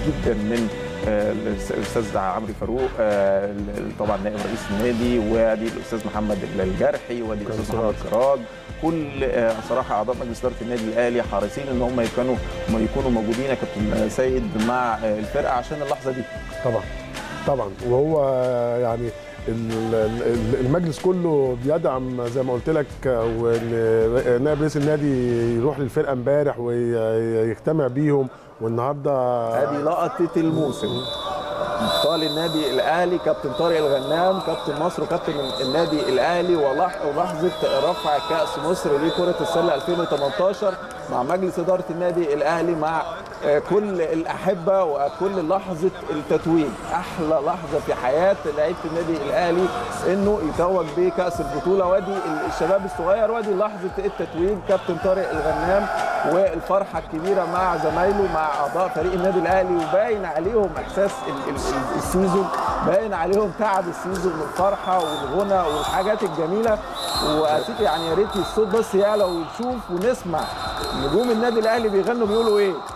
جدا من آه، الاستاذ عمرو فاروق آه، طبعا نائب رئيس النادي وادي الاستاذ محمد الجرحي وادي الاستاذ محمد سراج كل آه، صراحه اعضاء مجلس اداره النادي الاهلي حريصين ان هم يكونوا هم يكونوا موجودين يا كابتن سيد مع آه، الفرقه عشان اللحظه دي طبعا طبعا وهو يعني ال- ال- المجلس كله بيدعم زي ما قلت لك وان نائب رئيس النادي يروح للفرقه امبارح ويجتمع بيهم والنهارده هذه لقطه الموسم ابطال النادي الاهلي كابتن طارق الغنام كابتن مصر وكابتن النادي الاهلي ولح- ولحظه رفع كاس مصر لكره السله 2018 مع مجلس اداره النادي الاهلي مع آه، كل الاحبه وكل لحظه التتويج احلى لحظه في حياه لعيبه النادي الاهلي انه يتوج بكاس البطوله وادي الشباب الصغير وادي لحظه التتويج كابتن طارق الغنام والفرحه الكبيره مع زمايله مع اعضاء فريق النادي الاهلي وباين عليهم احساس ال- ال- السيزون باين عليهم تعب السيزون والفرحه والغنى والحاجات الجميله واسيب يعني يا ريت الصوت بس يعلى ونشوف ونسمع نجوم النادي الاهلي بيغنوا بيقولوا ايه